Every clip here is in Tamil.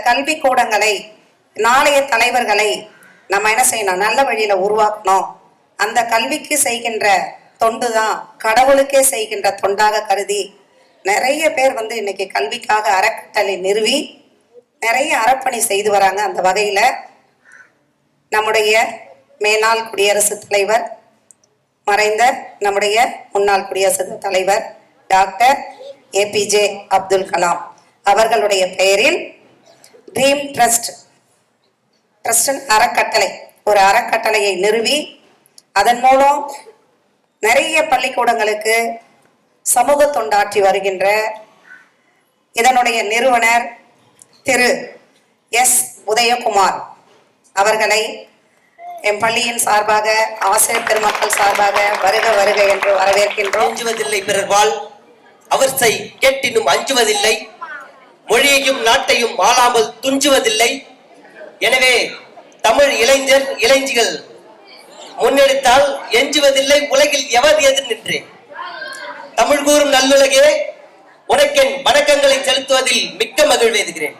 கல்வி கூடங்களை நாளைய தலைவர்களை நம்ம என்ன செய்யணும் நல்ல வழியில உருவாக்கணும் அந்த கல்விக்கு செய்கின்ற தொண்டு தான் கடவுளுக்கே செய்கின்ற தொண்டாக கருதி நிறைய பேர் வந்து இன்னைக்கு கல்விக்காக அறக்கட்டளை நிறுவி நிறைய அறப்பணி செய்து வராங்க அந்த வகையில நம்முடைய மேனாள் குடியரசுத் தலைவர் மறைந்த நம்முடைய முன்னாள் குடியரசுத் தலைவர் டாக்டர் ஏபிஜே அப்துல் கலாம் அவர்களுடைய பெயரில் ட்ரீம் ட்ரஸ்ட் ட்ரஸ்ட் அறக்கட்டளை ஒரு அறக்கட்டளையை நிறுவி அதன் மூலம் நிறைய பள்ளிக்கூடங்களுக்கு சமூக தொண்டாற்றி வருகின்ற இதனுடைய நிறுவனர் திரு எஸ் உதயகுமார் அவர்களை என் பள்ளியின் சார்பாக ஆசிரியர் பெருமக்கள் சார்பாக வருக வருக என்று வரவேற்கின்றோம் அஞ்சுவதில்லை பிறர்வாள் அவர் செய் கேட்டினும் அஞ்சுவதில்லை மொழியையும் நாட்டையும் ஆளாமல் துஞ்சுவதில்லை எனவே தமிழ் இளைஞர் இளைஞிகள் முன்னெடுத்தால் எஞ்சுவதில்லை உலகில் எவர் எதிர் நின்றேன் தமிழ் கூறும் நல்லுலகே உனக்கென் வணக்கங்களை செலுத்துவதில் மிக்க மகிழ்வேதுகிறேன்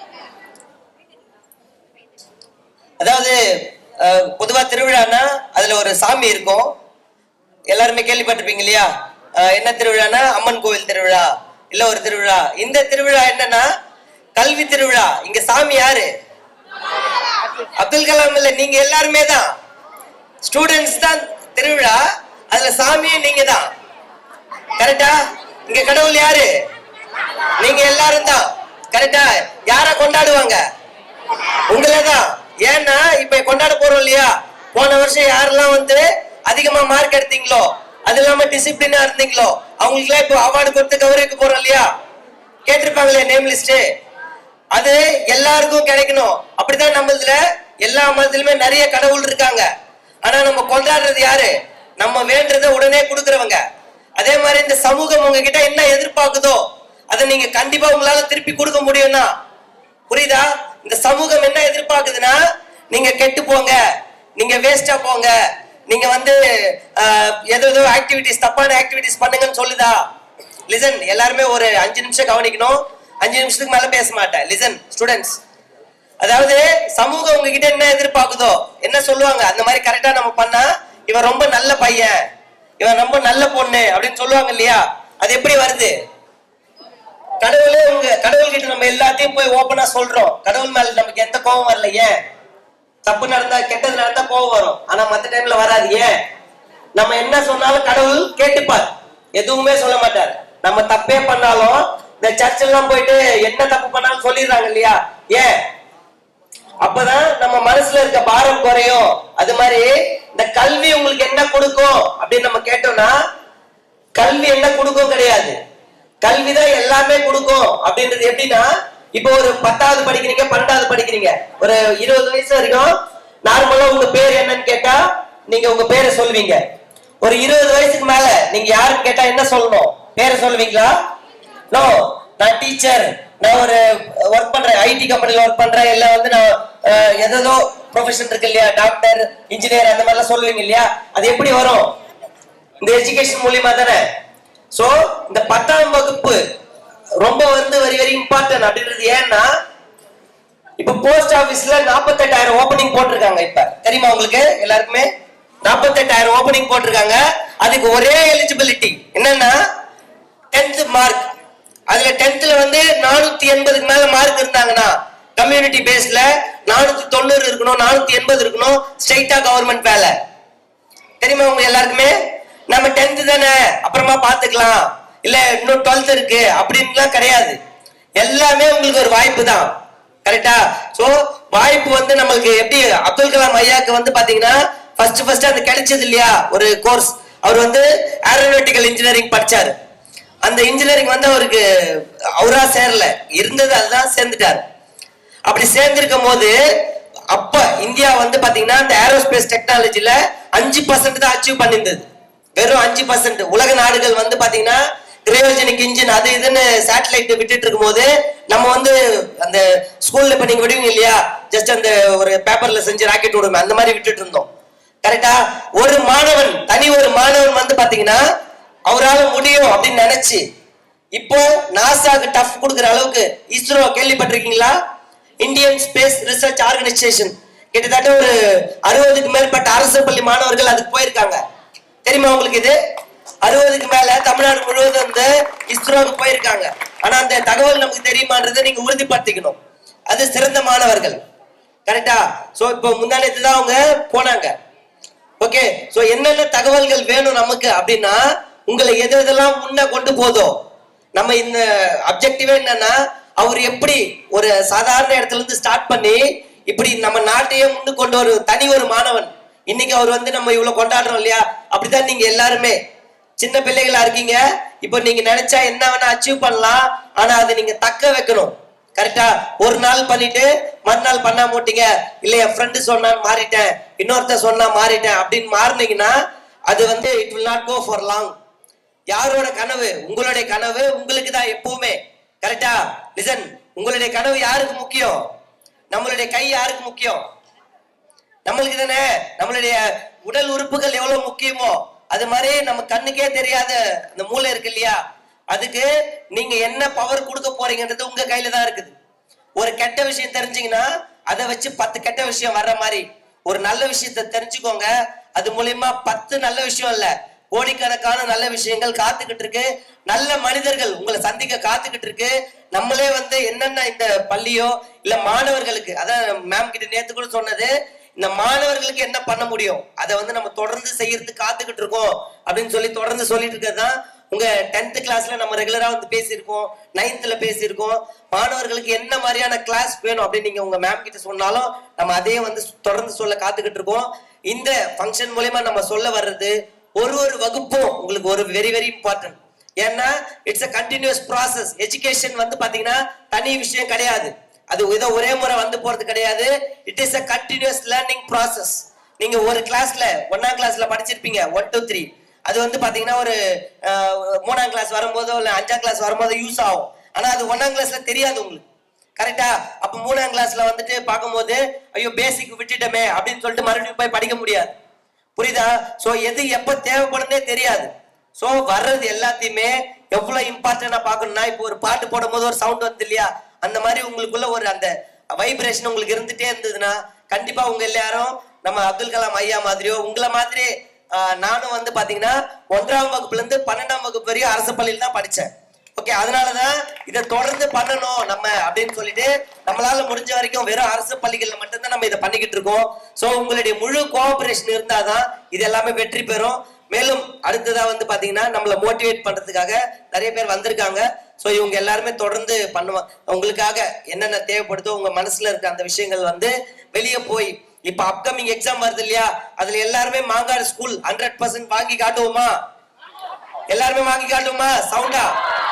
அதாவது அஹ், பொதுவா திருவிழான்னா அதுல ஒரு சாமி இருக்கும் எல்லாருமே கேள்விப்பட்டிருப்பீங்க இல்லையா அஹ், என்ன திருவிழானா அம்மன் கோவில் திருவிழா இல்ல ஒரு திருவிழா இந்த திருவிழா என்னன்னா கல்வி திருவிழா இங்க சாமி யாரு அப்துல் கலாம் இல்ல நீங்க எல்லாருமே தான் ஸ்டூடெண்ட்ஸ் தான் திருவிழா அதுல சாமியும் நீங்க தான் கரெக்டா இங்க கடவுள் யாரு நீங்க எல்லாரும் தான் கரெக்டா யார கொண்டாடுவாங்க உங்களை தான் ஏன்னா இப்ப கொண்டாட போறோம் இல்லையா போன வருஷம் யாரெல்லாம் வந்து அதிகமா மார்க் எடுத்தீங்களோ அது இல்லாம டிசிப்ளினா இருந்தீங்களோ அவங்களுக்கு எல்லாம் இப்போ அவார்டு கொடுத்து கௌரவிக்க போறோம் இல்லையா கேட்டிருப்பாங்களே நேம் லிஸ்ட் அது எல்லாருக்கும் கிடைக்கணும் அப்படிதான் நம்மதுல எல்லா மதத்திலுமே நிறைய கடவுள் இருக்காங்க ஆனா நம்ம கொண்டாடுறது யாரு நம்ம வேண்டதை உடனே கொடுக்கறவங்க அதே மாதிரி இந்த சமூகம் உங்ககிட்ட என்ன எதிர்பார்க்குதோ அதை நீங்க கண்டிப்பா உங்களால திருப்பி கொடுக்க முடியும்னா புரியுதா இந்த சமூகம் என்ன எதிர்பார்க்குதுன்னா நீங்க கெட்டு போங்க நீங்க வேஸ்டா போங்க நீங்க வந்து ஆஹ், ஏதோ ஏதோ ஆக்டிவிட்டிஸ் தப்பான ஆக்டிவிட்டிஸ் பண்ணுங்கன்னு சொல்லுதா லிசன் எல்லாருமே ஒரு அஞ்சு நிமிஷம் கவனிக்கணும் அஞ்சு நிமிஷத்துக்கு மேல பேச மாட்டேன் லிசன் ஸ்டூடெண்ட்ஸ் அதாவது சமூகம் உங்ககிட்ட என்ன எதிர்பார்க்குதோ என்ன சொல்லுவாங்க அந்த மாதிரி கரெக்டா நம்ம பண்ணா இவன் ரொம்ப நல்ல பையன் இவன் ரொம்ப நல்ல பொண்ணு அப்படின்னு சொல்லுவாங்க இல்லையா அது எப்படி வருது கடவுளே உங்க கடவுள் கிட்ட நம்ம எல்லாத்தையும் போய் ஓபனா சொல்றோம் கடவுள் மேல நமக்கு எந்த கோபம் வரல ஏன் தப்பு நடந்தா கெட்டது நடந்தா கோபம் வரும் ஆனா மத்த டைம்ல வராது ஏன் நம்ம என்ன சொன்னாலும் கடவுள் கேட்டுப்பார் எதுவுமே சொல்ல மாட்டார் நம்ம தப்பே பண்ணாலும் இந்த சர்ச் எல்லாம் போயிட்டு என்ன தப்பு பண்ணாலும் சொல்லிடுறாங்க இல்லையா ஏன் அப்பதான் நம்ம மனசுல இருக்க பாரம் குறையும் அது மாதிரி இந்த கல்வி உங்களுக்கு என்ன கொடுக்கும் அப்படின்னு நம்ம கேட்டோம்னா கல்வி என்ன கொடுக்கும் கிடையாது கல்விதான் எல்லாமே கொடுக்கும் அப்படின்றது எப்படின்னா இப்போ ஒரு பத்தாவது படிக்கிறீங்க பன்னெண்டாவது படிக்கிறீங்க ஒரு இருபது வயசு வரைக்கும் நார்மலா உங்க பேர் என்னன்னு கேட்டா நீங்க உங்க பேரை சொல்லுவீங்க ஒரு இருபது வயசுக்கு மேல நீங்க யாருன்னு கேட்டா என்ன சொல்லணும் பேரை சொல்லுவீங்களா நோ நான் டீச்சர் நான் ஒரு ஒர்க் பண்றேன் ஐடி கம்பெனில ஒர்க் பண்றேன் இல்ல வந்து நான் அஹ், ஏதேதோ ப்ரொஃபஷன் இருக்கு இல்லையா டாக்டர் இன்ஜினியர் அந்த மாதிரிலாம் சொல்லுவீங்க இல்லையா அது எப்படி வரும் இந்த எஜுகேஷன் மூலியமா தானே சோ இந்த பத்தாம் வகுப்பு ரொம்ப வந்து வெரி வெரி இம்பார்ட்டன்ட் அப்படின்றது ஏன்னா இப்ப போஸ்ட் ஆபீஸ்ல நாற்பத்தெட்டாயிரம் ஓபனிங் போட்டிருக்காங்க இப்ப தெரியுமா உங்களுக்கு எல்லாருக்குமே நாற்பத்தெட்டாயிரம் ஓபனிங் போட்டிருக்காங்க அதுக்கு ஒரே எலிஜிபிலிட்டி என்னன்னா டென்த் மார்க் அதுல டென்த்ல வந்து நானூத்தி எண்பதுக்கு மேல மார்க் இருந்தாங்கன்னா கம்யூனிட்டி பேஸ்ல நானூத்தி தொண்ணூறு இருக்கணும் நானூத்தி எண்பது இருக்கணும் ஸ்ட்ரைட்டா கவர்மெண்ட் வேலை தெரியுமா உங்க எல்லாருக்குமே நம்ம டென்த் தானே அப்புறமா பாத்துக்கலாம் இல்ல இன்னும் டுவெல்த் இருக்கு அப்படின்லாம் கிடையாது எல்லாமே உங்களுக்கு ஒரு வாய்ப்பு தான் கரெக்டா சோ வாய்ப்பு வந்து நம்மளுக்கு எப்படி அப்துல் கலாம் ஐயாக்கு வந்து பாத்தீங்கன்னா ஃபர்ஸ்ட் ஃபர்ஸ்ட் அது கிடைச்சது இல்லையா ஒரு கோர்ஸ் அவர் வந்து ஏரோநாட்டிக்கல் இன்ஜினியரிங் படிச்சாரு அந்த இன்ஜினியரிங் வந்து அவருக்கு அவரா சேரல இருந்தது அதுதான் சேர்ந்துட்டாரு அப்படி சேர்ந்திருக்கும் போது அப்ப இந்தியா வந்து பாத்தீங்கன்னா இந்த ஏரோஸ்பேஸ் டெக்னாலஜில அஞ்சு பர்சன்ட் தான் அச்சீவ் பண்ணியிருந்தது வெறும் அஞ்சு பர்சன்ட் உலக நாடுகள் வந்து பாத்தீங்கன்னா கிரையோஜெனிக் இன்ஜின் அது இதுன்னு சேட்டலைட் விட்டுட்டு இருக்கும்போது நம்ம வந்து அந்த ஸ்கூல்ல இப்ப நீங்க விடுவீங்க இல்லையா ஜஸ்ட் அந்த ஒரு பேப்பர்ல செஞ்சு ராக்கெட் விடுமே அந்த மாதிரி விட்டுட்டு இருந்தோம் கரெக்டா ஒரு மாணவன் தனி ஒரு மாணவன் வந்து பாத்தீங்கன்னா அவரால முடியும் அப்படின்னு நினைச்சு இப்போ நாசாக்கு டஃப் கொடுக்குற அளவுக்கு இஸ்ரோ கேள்விப்பட்டிருக்கீங்களா இந்தியன் ஸ்பேஸ் ரிசர்ச் ஆர்கனைசேஷன் கிட்டத்தட்ட ஒரு அறுபதுக்கு மேற்பட்ட அரசு பள்ளி மாணவர்கள் அதுக்கு போயிருக்காங்க தெரியுமா உங்களுக்கு இது அறுபதுக்கு மேல தமிழ்நாடு முழுவதும் வந்து இஸ்ரோவுக்கு போயிருக்காங்க ஆனா அந்த தகவல் நமக்கு தெரியுமான்றதை நீங்க உறுதிப்படுத்திக்கணும் அது சிறந்த மாணவர்கள் கரெக்டா சோ இப்போ முந்தானத்து தான் அவங்க போனாங்க ஓகே சோ என்னென்ன தகவல்கள் வேணும் நமக்கு அப்படின்னா உங்களை எது எதெல்லாம் முன்ன கொண்டு போதோ நம்ம இந்த அப்ஜெக்டிவே என்னன்னா அவர் எப்படி ஒரு சாதாரண இடத்துல இருந்து ஸ்டார்ட் பண்ணி இப்படி நம்ம நாட்டையே முன்னு கொண்டு ஒரு தனி ஒரு மாணவன் இன்னைக்கு அவர் வந்து நம்ம இவ்வளவு கொண்டாடுறோம் இல்லையா அப்படிதான் நீங்க எல்லாருமே சின்ன பிள்ளைகளா இருக்கீங்க இப்போ நீங்க நினைச்சா என்ன வேணா அச்சீவ் பண்ணலாம் ஆனா அதை நீங்க தக்க வைக்கணும் கரெக்டா ஒரு நாள் பண்ணிட்டு மறுநாள் பண்ணா மாட்டீங்க இல்ல என் ஃப்ரெண்டு சொன்னா மாறிட்டேன் இன்னொருத்தர் சொன்னா மாறிட்டேன் அப்படின்னு மாறினீங்கன்னா அது வந்து it will not go for long யாரோட கனவு உங்களுடைய கனவு உங்களுக்கு தான் எப்பவுமே கரெக்டா லிசன் உங்களுடைய கனவு யாருக்கு முக்கியம் நம்மளுடைய கை யாருக்கு முக்கியம் நம்மளுக்கு தானே நம்மளுடைய உடல் உறுப்புகள் எவ்வளவு முக்கியமோ அது மாதிரி நம்ம கண்ணுக்கே தெரியாத அந்த மூளை இருக்கு இல்லையா அதுக்கு நீங்க என்ன பவர் கொடுக்க போறீங்கன்றது உங்க கையில தான் இருக்குது ஒரு கெட்ட விஷயம் தெரிஞ்சீங்கன்னா அதை வச்சு பத்து கெட்ட விஷயம் வர்ற மாதிரி ஒரு நல்ல விஷயத்த தெரிஞ்சுக்கோங்க அது மூலியமா பத்து நல்ல விஷயம் இல்ல கோடிக்கணக்கான நல்ல விஷயங்கள் காத்துக்கிட்டு இருக்கு நல்ல மனிதர்கள் உங்களை சந்திக்க காத்துக்கிட்டு இருக்கு நம்மளே வந்து என்னென்ன இந்த பள்ளியோ இல்ல மாணவர்களுக்கு அதான் மேம் கிட்ட நேத்து கூட சொன்னது இந்த மாணவர்களுக்கு என்ன பண்ண முடியும் அதை வந்து நம்ம தொடர்ந்து செய்யறதுக்கு காத்துக்கிட்டு இருக்கோம் அப்படின்னு சொல்லி தொடர்ந்து சொல்லிட்டு இருக்கிறது தான் உங்க டென்த் கிளாஸ்ல நம்ம ரெகுலரா வந்து பேசியிருக்கோம் நைன்த்ல பேசியிருக்கோம் மாணவர்களுக்கு என்ன மாதிரியான கிளாஸ் வேணும் அப்படின்னு நீங்க உங்க மேம் கிட்ட சொன்னாலும் நம்ம அதே வந்து தொடர்ந்து சொல்ல காத்துக்கிட்டு இருக்கோம் இந்த ஃபங்க்ஷன் மூலயமா நம்ம சொல்ல வர்றது ஒரு ஒரு வகுப்பும் உங்களுக்கு ஒரு வெரி வெரி இம்பார்ட்டன்ட் ஏன்னா it's a continuous process education வந்து பாத்தீங்கன்னா தனி விஷயம் கிடையாது அது ஏதோ ஒரே முறை வந்து போறது கிடையாது it is a continuous learning process நீங்க ஒரு கிளாஸ்ல ஒன்னாம் கிளாஸ்ல படிச்சிருப்பீங்க ஒன் டூ த்ரீ அது வந்து பாத்தீங்கன்னா ஒரு அஹ், மூணாம் கிளாஸ் வரும்போதோ இல்ல அஞ்சாம் கிளாஸ் வரும்போதோ யூஸ் ஆகும் ஆனா அது ஒன்னாம் கிளாஸ்ல தெரியாது உங்களுக்கு கரெக்டா அப்ப மூணாம் கிளாஸ்ல வந்துட்டு பார்க்கும்போது ஐயோ பேசிக் விட்டுட்டோமே அப்படின்னு சொல்லிட்டு மறுபடியும் போய் படிக்க முடியாது புரியுதா சோ எது எப்ப தேவைப்படும்னே தெரியாது சோ வர்றது எல்லாத்தையுமே எவ்வளவு இம்பார்ட்டன்டா பார்க்கணும்னா இப்போ ஒரு பாட்டு போடும்போது ஒரு சவுண்ட் வந்து இல்லையா அந்த மாதிரி உங்களுக்குள்ள ஒரு அந்த வைப்ரேஷன் உங்களுக்கு இருந்துட்டே இருந்ததுன்னா கண்டிப்பா உங்க எல்லாரும் நம்ம அப்துல் கலாம் ஐயா மாதிரியோ உங்களை மாதிரி ஆஹ், நானும் வந்து பாத்தீங்கன்னா ஒன்றாம் வகுப்புல இருந்து பன்னெண்டாம் வகுப்பு வரையும் அரசு பள்ளியில் தான் படிச்சேன் ஓகே அதனாலதான் இதை தொடர்ந்து பண்ணணும் நம்ம அப்படின்னு சொல்லிட்டு நம்மளால முடிஞ்ச வரைக்கும் வெறும் அரசு பள்ளிகள்ல மட்டும்தான் நம்ம இதை பண்ணிக்கிட்டு இருக்கோம் சோ உங்களுடைய முழு கோஆபரேஷன் இருந்தாதான் இது எல்லாமே வெற்றி பெறும் மேலும் அடுத்ததா வந்து பாத்தீங்கன்னா நம்மள மோட்டிவேட் பண்றதுக்காக நிறைய பேர் வந்திருக்காங்க சோ இவங்க எல்லாருமே தொடர்ந்து பண்ணுவாங்க உங்களுக்காக என்னென்ன தேவைப்படுதோ உங்க மனசுல இருக்க அந்த விஷயங்கள் வந்து வெளியே போய் இப்ப அப்கமிங் எக்ஸாம் வருது இல்லையா அதுல எல்லாருமே மாங்காடு ஸ்கூல் ஹண்ட்ரட் பர்சன்ட் வாங்கி காட்டுவோமா எல்லாருமே வாங்கி காட்டுமா சவுண்டா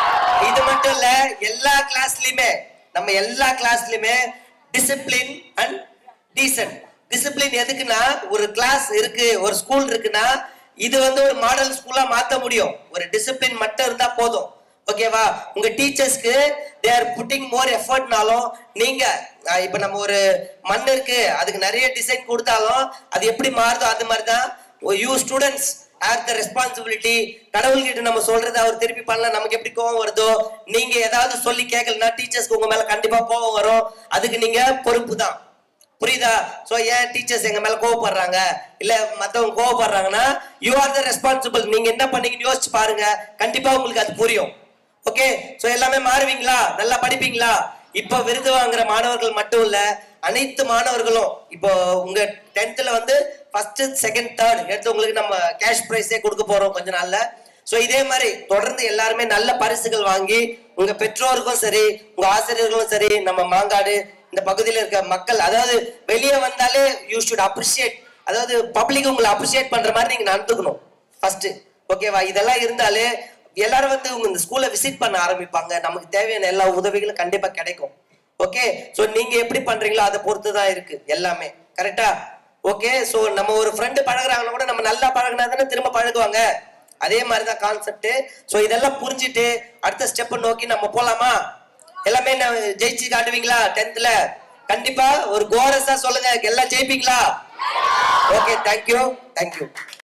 இது மட்டும் இல்ல எல்லா கிளாஸ்லயுமே நம்ம எல்லா கிளாஸ்லயுமே டிசிப்ளின் அண்ட் டீசன்ட் டிசிப்ளின் எதுக்குன்னா ஒரு கிளாஸ் இருக்கு ஒரு ஸ்கூல் இருக்குன்னா இது வந்து ஒரு மாடல் ஸ்கூலா மாத்த முடியும் ஒரு டிசிப்ளின் மட்டும் இருந்தா போதும் ஓகேவா உங்க டீச்சர்ஸ்க்கு தே ஆர் புட்டிங் மோர் எஃபர்ட்னாலும் நீங்க அஹ், இப்ப நம்ம ஒரு மண் இருக்கு அதுக்கு நிறைய டிசைன் கொடுத்தாலும் அது எப்படி மாறுதோ அது மாதிரி தான் you students have the responsibility கடவுள்கிட்ட நம்ம சொல்றது அவர் திருப்பி பண்ணலாம் நமக்கு எப்படி கோவம் வருதோ நீங்க ஏதாவது சொல்லி கேட்கலன்னா டீச்சர்ஸ்க்கு உங்க மேல கண்டிப்பா கோவம் வரும் அதுக்கு நீங்க பொறுப்பு தான் புரியுதா சோ ஏன் டீச்சர்ஸ் எங்க மேல கோவப்படுறாங்க இல்ல மத்தவங்க கோவப்படுறாங்கன்னா யூ ஆர் த ரெஸ்பான்சிபிள் நீங்க என்ன பண்ணீங்கன்னு யோசிச்சு பாருங்க கண்டிப்பா உங்களுக்கு அது புரியும் ஓகே சோ எல்லாமே மாறுவீங்களா நல்லா படிப்பீங்களா இப்ப விருது வாங்குற மாணவர்கள் மட்டும் இல்ல அனைத்து மாணவர்களும் இப்போ உங்க டென்த்ல வந்து ஃபர்ஸ்ட் செகண்ட் தேர்ட் எடுத்தவங்களுக்கு நம்ம கேஷ் பிரைஸே கொடுக்க போறோம் கொஞ்ச நாள்ல சோ இதே மாதிரி தொடர்ந்து எல்லாருமே நல்ல பரிசுகள் வாங்கி உங்க பெற்றோருக்கும் சரி உங்க ஆசிரியர்களும் சரி நம்ம மாங்காடு இந்த பகுதியில இருக்க மக்கள் அதாவது வெளியே வந்தாலே யூ ஷுட் அப்ரிஷியேட் அதாவது பப்ளிக் உங்களை அப்ரிஷியேட் பண்ற மாதிரி நீங்க நடந்துக்கணும் ஃபர்ஸ்ட் ஓகேவா இதெல்லாம் இருந்தாலே எல்லாரும் வந்து உங்க இந்த ஸ்கூல்ல விசிட் பண்ண ஆரம்பிப்பாங்க நமக்கு தேவையான எல்லா உதவிகளும் கண்டிப்பா கிடைக்கும் ஓகே சோ நீங்க எப்படி பண்றீங்களோ அதை பொறுத்து தான் இருக்கு எல்லாமே கரெக்டா ஓகே சோ நம்ம ஒரு ஃப்ரெண்டு பழகுறாங்கன்னா கூட நம்ம நல்லா பழகுனா தானே திரும்ப பழகுவாங்க அதே மாதிரி தான் கான்செப்ட் சோ இதெல்லாம் புரிஞ்சுட்டு அடுத்த ஸ்டெப் நோக்கி நம்ம போலாமா எல்லாமே நான் ஜெயிச்சு காட்டுவீங்களா டென்த்ல கண்டிப்பா ஒரு கோரஸா சொல்லுங்க எல்லாம் ஜெயிப்பீங்களா ஓகே தேங்க்யூ தேங்க்யூ